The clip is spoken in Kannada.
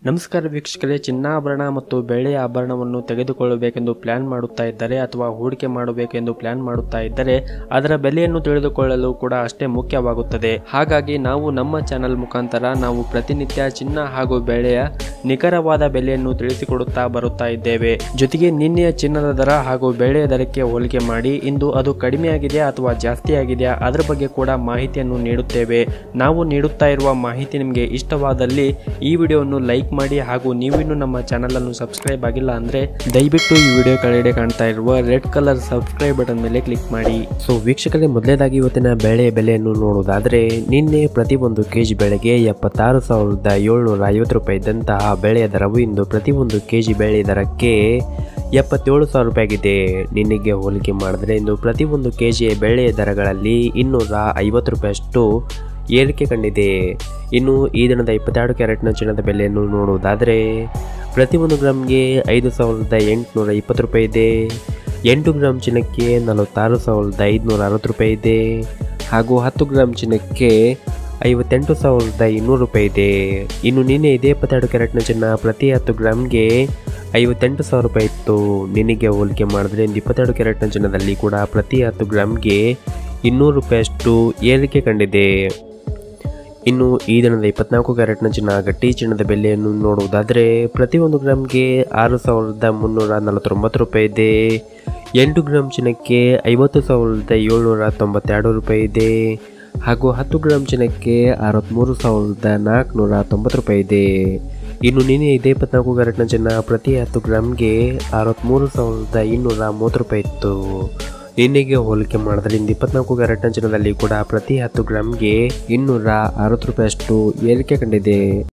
ನಮಸ್ಕಾರ ವೀಕ್ಷಕರೇ ಚಿನ್ನಾಭರಣ ಮತ್ತು ಬೆಳ್ಳಿಯ ಆಭರಣವನ್ನು ತೆಗೆದುಕೊಳ್ಳಬೇಕೆಂದು ಪ್ಲಾನ್ ಮಾಡುತ್ತಾ ಇದ್ದರೆ ಅಥವಾ ಹೂಡಿಕೆ ಮಾಡಬೇಕೆಂದು ಪ್ಲಾನ್ ಮಾಡುತ್ತಾ ಇದ್ದರೆ ಅದರ ಬೆಲೆಯನ್ನು ತಿಳಿದುಕೊಳ್ಳಲು ಕೂಡ ಅಷ್ಟೇ ಮುಖ್ಯವಾಗುತ್ತದೆ ಹಾಗಾಗಿ ನಾವು ನಮ್ಮ ಚಾನೆಲ್ ಮುಖಾಂತರ ನಾವು ಪ್ರತಿನಿತ್ಯ ಚಿನ್ನ ಹಾಗೂ ಬೆಳೆಯ ನಿಖರವಾದ ಬೆಲೆಯನ್ನು ತಿಳಿಸಿಕೊಡುತ್ತಾ ಬರುತ್ತಾ ಇದ್ದೇವೆ ಜೊತೆಗೆ ನಿನ್ನೆಯ ಚಿನ್ನದ ದರ ಹಾಗೂ ಬೆಳೆಯ ದರಕ್ಕೆ ಹೋಲಿಕೆ ಮಾಡಿ ಇಂದು ಅದು ಕಡಿಮೆಯಾಗಿದೆಯಾ ಅಥವಾ ಜಾಸ್ತಿ ಆಗಿದೆಯಾ ಅದರ ಬಗ್ಗೆ ಕೂಡ ಮಾಹಿತಿಯನ್ನು ನೀಡುತ್ತೇವೆ ನಾವು ನೀಡುತ್ತಾ ಇರುವ ಮಾಹಿತಿ ನಿಮಗೆ ಇಷ್ಟವಾದಲ್ಲಿ ಈ ವಿಡಿಯೋವನ್ನು ಲೈಕ್ ಮಾಡಿ ಹಾಗೂ ನೀವಿನ್ನೂ ನಮ್ಮ ಚಾನಲ್ ಅನ್ನು ಸಬ್ಸ್ಕ್ರೈಬ್ ಆಗಿಲ್ಲ ಅಂದ್ರೆ ದಯವಿಟ್ಟು ಈ ವಿಡಿಯೋ ಕೆಳಗಡೆ ಕಾಣ್ತಾ ಇರುವ ರೆಡ್ ಕಲರ್ ಸಬ್ಸ್ಕ್ರೈಬ್ ಬಟನ್ ಮೇಲೆ ಕ್ಲಿಕ್ ಮಾಡಿ ಸೊ ವೀಕ್ಷಕರೇ ಮೊದಲೇದಾಗಿ ಇವತ್ತಿನ ಬೆಳೆ ಬೆಲೆಯನ್ನು ನೋಡುವುದಾದ್ರೆ ನಿನ್ನೆ ಪ್ರತಿ ಒಂದು ಕೆಜಿ ಬೆಳೆಗೆ ಎಪ್ಪತ್ತಾರು ಸಾವಿರದ ಏಳ್ನೂರ ಐವತ್ತು ರೂಪಾಯಿ ಇದ್ದಂತಹ ಬೆಳೆಯ ದರವು ಇಂದು ಪ್ರತಿ ಒಂದು ಕೆಜಿ ಬೆಳೆ ದರಕ್ಕೆ ಎಪ್ಪತ್ತೇಳು ಸಾವಿರ ರೂಪಾಯಿ ಆಗಿದೆ ನಿನ್ನೆಗೆ ಹೋಲಿಕೆ ಮಾಡಿದ್ರೆ ಇಂದು ಪ್ರತಿ ಒಂದು ಕೆ ಜಿಯ ಬೆಳೆಯ ದರಗಳಲ್ಲಿ ಇನ್ನೂರ ಐವತ್ತು ರೂಪಾಯಿಯಷ್ಟು ಏರಿಕೆ ಕಂಡಿದೆ ಇನ್ನು ಈ ದಿನದ ಇಪ್ಪತ್ತೆರಡು ಕ್ಯಾರೆಟ್ನ ಚಿನ್ನದ ಬೆಲೆಯನ್ನು ನೋಡುವುದಾದರೆ ಪ್ರತಿಯೊಂದು ಗ್ರಾಮ್ಗೆ ಐದು ಸಾವಿರದ ಎಂಟುನೂರ ಇಪ್ಪತ್ತು ರೂಪಾಯಿ ಇದೆ ಎಂಟು ಗ್ರಾಮ್ ಚಿನ್ನಕ್ಕೆ ನಲವತ್ತಾರು ಸಾವಿರದ ಐದುನೂರ ಅರವತ್ತು ರೂಪಾಯಿ ಇದೆ ಹಾಗೂ ಹತ್ತು ಗ್ರಾಮ್ ಚಿನ್ನಕ್ಕೆ ಐವತ್ತೆಂಟು ಸಾವಿರದ ಇನ್ನೂರು ರೂಪಾಯಿ ಇದೆ ಇನ್ನು ನಿನ್ನೆ ಇದೇ ಇಪ್ಪತ್ತೆರಡು ಕ್ಯಾರೆಟ್ನ ಚಿನ್ನ ಪ್ರತಿ ಹತ್ತು ಗ್ರಾಮ್ಗೆ ಐವತ್ತೆಂಟು ಸಾವಿರ ರೂಪಾಯಿ ಇತ್ತು ನಿನಗೆ ಹೋಲಿಕೆ ಮಾಡಿದ್ರೆ ಇಂದು ಇಪ್ಪತ್ತೆರಡು ಕ್ಯಾರೆಟ್ನ ಚಿನ್ನದಲ್ಲಿ ಕೂಡ ಪ್ರತಿ ಹತ್ತು ಗ್ರಾಮ್ಗೆ ಇನ್ನೂರು ರೂಪಾಯಿಯಷ್ಟು ಏರಿಕೆ ಕಂಡಿದೆ ಇನ್ನು ಈ ದಿನದ ಇಪ್ಪತ್ನಾಲ್ಕು ಕ್ಯಾರೆಟ್ನ ಚಿನ್ನ ಗಟ್ಟಿ ಚಿನ್ನದ ಬೆಲೆಯನ್ನು ನೋಡುವುದಾದರೆ ಪ್ರತಿಯೊಂದು ಗ್ರಾಮ್ಗೆ ಆರು ಸಾವಿರದ ಮುನ್ನೂರ ನಲವತ್ತೊಂಬತ್ತು ರೂಪಾಯಿ ಇದೆ ಎಂಟು ಗ್ರಾಮ್ ಚಿನ್ನಕ್ಕೆ ಐವತ್ತು ಸಾವಿರದ ಏಳ್ನೂರ ತೊಂಬತ್ತೆರಡು ರೂಪಾಯಿ ಇದೆ ಹಾಗೂ ಹತ್ತು ಗ್ರಾಮ್ ಚಿನ್ನಕ್ಕೆ ಅರವತ್ತ್ಮೂರು ಸಾವಿರದ ನಾಲ್ಕುನೂರ ತೊಂಬತ್ತು ರೂಪಾಯಿ ಇದೆ ಇನ್ನು ನಿನ್ನೆ ಇದೇ ಇಪ್ಪತ್ನಾಲ್ಕು ಕ್ಯಾರೆಟ್ನ ಚಿನ್ನ ಪ್ರತಿ ಹತ್ತು ಗ್ರಾಮ್ಗೆ ಅರವತ್ತ್ಮೂರು ಸಾವಿರದ ಇನ್ನೂರ ಮೂವತ್ತು ರೂಪಾಯಿ ಇತ್ತು ನಿನ್ನೆಗೆ ಹೋಲಿಕೆ ಮಾಡಿದ್ರೆ ಇಂದು ಇಪ್ಪತ್ನಾಲ್ಕು ಕ್ಯಾರೆಟ್ನ ಚಿನ್ನದಲ್ಲಿ ಕೂಡ ಪ್ರತಿ ಹತ್ತು ಗ್ರಾಮ್ಗೆ ಇನ್ನೂರ ಅರವತ್ತು ರೂಪಾಯಿಯಷ್ಟು ಏರಿಕೆ ಕಂಡಿದೆ